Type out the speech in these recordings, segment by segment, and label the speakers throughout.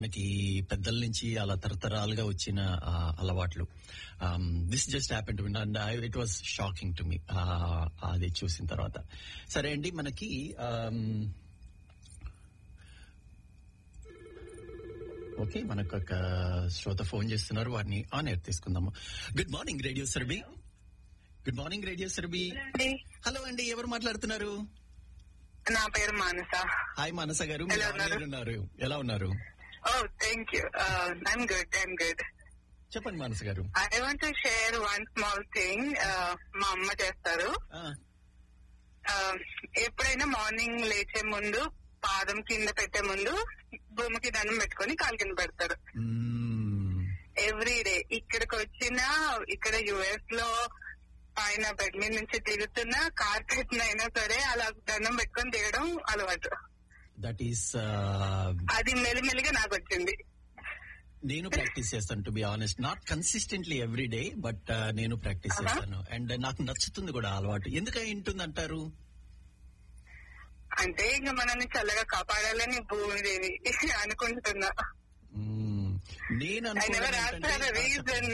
Speaker 1: మనకి పెద్దల నుంచి అలా తరతరాలుగా వచ్చిన ఆ, అలవాట్లు this just happen to and it was shocking to me అది చూసిన తర్వాత సరే అండి మనకి ఓకే మనకు ఒక శ్రోత ఫోన్ చేస్తున్నారు వారిని ఆన్ ఎయిర్ తీసుకుందాము good morning radio Sarbi good morning radio Sarbi
Speaker 2: అండి
Speaker 1: హలో అండి ఎవరు మాట్లాడుతున్నారు
Speaker 2: నా పేరు మానస
Speaker 1: హాయ్ మనస గారు మీరు
Speaker 2: ఎలా
Speaker 1: on air ఉన్నారు ఎలా ఉన్నారు
Speaker 2: oh thank you I'm good I'm good
Speaker 1: చెప్పండి Manasa garu
Speaker 2: I want to share one small thing మా అమ్మ చేస్తారు
Speaker 1: ఆ,
Speaker 2: Uh, ఎప్పుడైనా మార్నింగ్ లేచే ముందు పాదం కింద పెట్టే ముందు భూమికి దండం పెట్టుకొని కాలు కింద పెడతారు
Speaker 1: మ్మ్.
Speaker 2: ఎవ్రీ డే ఇక్కడికి వచ్చినా ఇక్కడ యుఎస్ లో పైన బెడ్ మీద నుంచి దిగుతున్నా కార్పెట్ అయినా సరే అలా దండం పెట్టుకొని దిగడం అలవాటు
Speaker 1: దట్ ఈస్
Speaker 2: అది మెల్లిమెల్లిగా నాకు వచ్చింది
Speaker 1: నేను ప్రాక్టీస్ చేస్తాను to be honest not consistently every day but నేను ప్రాక్టీస్
Speaker 2: Uh-huh.
Speaker 1: చేస్తాను అండ్ నాకు నచ్చుతుంది కూడా ఆ అలవాటు ఎందుకై ఉంటుంది అంటారు
Speaker 2: అంటే ఇంకా మనల్ని చల్లగా కాపాడాలని భూమిదేవి అనుకుంటున్నా
Speaker 1: మ్మ్. నేను
Speaker 2: ఐ నెవర్
Speaker 1: అనుకోవడం
Speaker 2: ఆన్సర్
Speaker 1: ఏంటంటే-
Speaker 2: రీజన్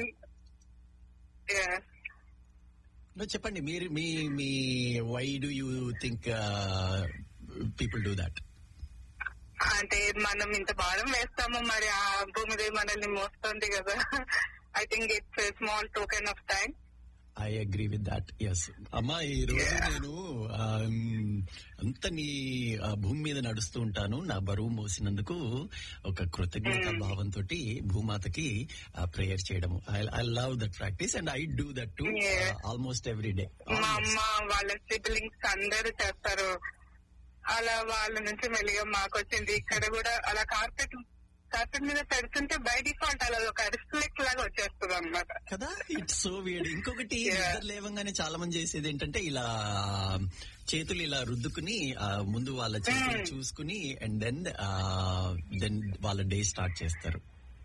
Speaker 1: No, చెప్పండి మీరు మీ మీ why do you think people do that
Speaker 2: అంటే మనం ఇంత భారం వేస్తాము మరి ఆ భూమిదేవి మనల్ని మోస్తుంది కదా I think it's small token of time
Speaker 1: I agree with that yes అమ్మా ఈ రోజు
Speaker 2: Yeah.
Speaker 1: నేను um, అంత నీ ఆ, భూమి మీద నడుస్తూ ఉంటాను నా బరువు మోసినందుకు ఒక కృతజ్ఞత
Speaker 2: Mm.
Speaker 1: భావంతో భూమాతకి ప్రేయర్ చేయడం I love that practice and I do that to
Speaker 2: Yeah.
Speaker 1: Almost every day
Speaker 2: మా అమ్మ వాళ్ళ సిబ్లింగ్స్ అందరూ చేస్తారు అలా వాళ్ళ నుంచి మెల్లిగా మాకు వచ్చింది ఇక్కడ కూడా అలా కార్పెట్ కార్పెట్ మీద పెడుతుంటే బై డిఫాల్ట్ అలా ఒక రిఫ్లెక్ట్ లాగా వచ్చేస్తుంది అనమాట
Speaker 1: కదా ఇట్స్ సో వీడ్ ఇంకొకటి
Speaker 2: Yeah.
Speaker 1: నిద్ర లేవంగానే చాలా మంది చేసేది ఏంటంటే ఇలా చేతులు ఇలా రుద్దుకుని ఆ, ముందు వాళ్ళ చేతులు
Speaker 2: Mm.
Speaker 1: చూసుకుని అండ్ దెన్ దెన్ వాళ్ళ డే స్టార్ట్ చేస్తారు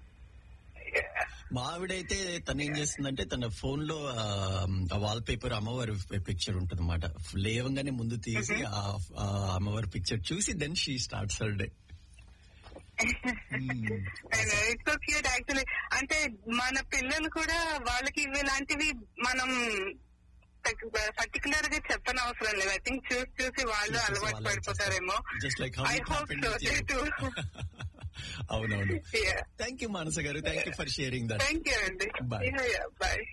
Speaker 1: మా ఆవిడైతే తను ఏం చేస్తుందంటే తన ఫోన్ లో వాల్ పేపర్ అమ్మవారి పిక్చర్ ఉంటుంది అనమాట లేవంగానే ముందు తీసి ఆ ఆ అమ్మవారి పిక్చర్ చూసి then she starts her day
Speaker 2: it's so cute actually అంటే మన పిల్లలు కూడా వాళ్ళకి ఇలాంటివి మనం పర్టికులర్ గా చెప్పని అవసరం లేదు ఐ థింక్ చూసి చూసి వాళ్ళు అలవాటు పడిపోతారేమో
Speaker 1: just like
Speaker 2: I hope so, they too.
Speaker 1: అవునవును thank you Manasa garu thank you for sharing that
Speaker 2: thank you అండి
Speaker 1: Bye.
Speaker 2: బాయ్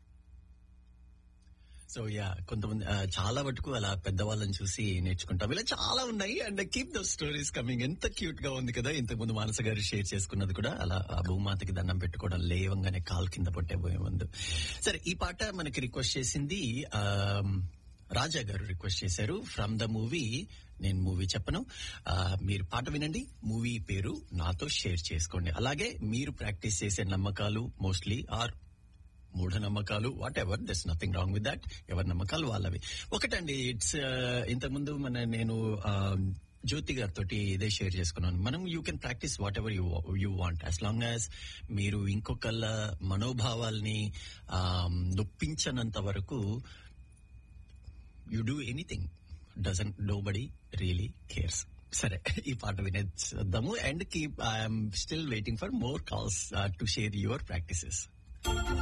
Speaker 1: సో యా కొంతమంది ఆ, చాలా మటుకు అలా పెద్దవాళ్ళని చూసి నేర్చుకుంటాం ఇలా చాలా ఉన్నాయి and keep the stories coming ఎంత క్యూట్ గా ఉంది కదా ఇంతకు ముందు మానస గారు షేర్ చేసుకున్నది కూడా అలా ఆ భూమాతకి దండం పెట్టుకోవడం లేవంగానే కాలు కింద పట్టే పోయే ముందు సరే ఈ పాట మనకి రిక్వెస్ట్ చేసింది ఆ, రాజా గారు రిక్వెస్ట్ చేశారు ఫ్రమ్ ద మూవీ నేను మూవీ చెప్పను ఆ, మీరు పాట వినండి మూవీ పేరు నాతో షేర్ చేసుకోండి అలాగే మీరు ప్రాక్టీస్ చేసే నమ్మకాలు మోస్ట్లీ ఆర్ మూఢనమ్మకాలు whatever there's nothing wrong with that ఎవరి నమ్మకాలు వాళ్ళవి ఒకటండి ఇట్స్ ఇంతకుముందు మన నేను ఆ, జ్యోతి గారితో ఇదే షేర్ చేసుకున్నాను మనం you can practice whatever you you want as long as మీరు ఇంకొకళ్ళ మనోభావాల్ని ఆ, నొప్పించనంత వరకు you do anything doesn't nobody really cares సరే ఈ పాట వినేద్దాము and keep I'm still waiting for more calls to share your practices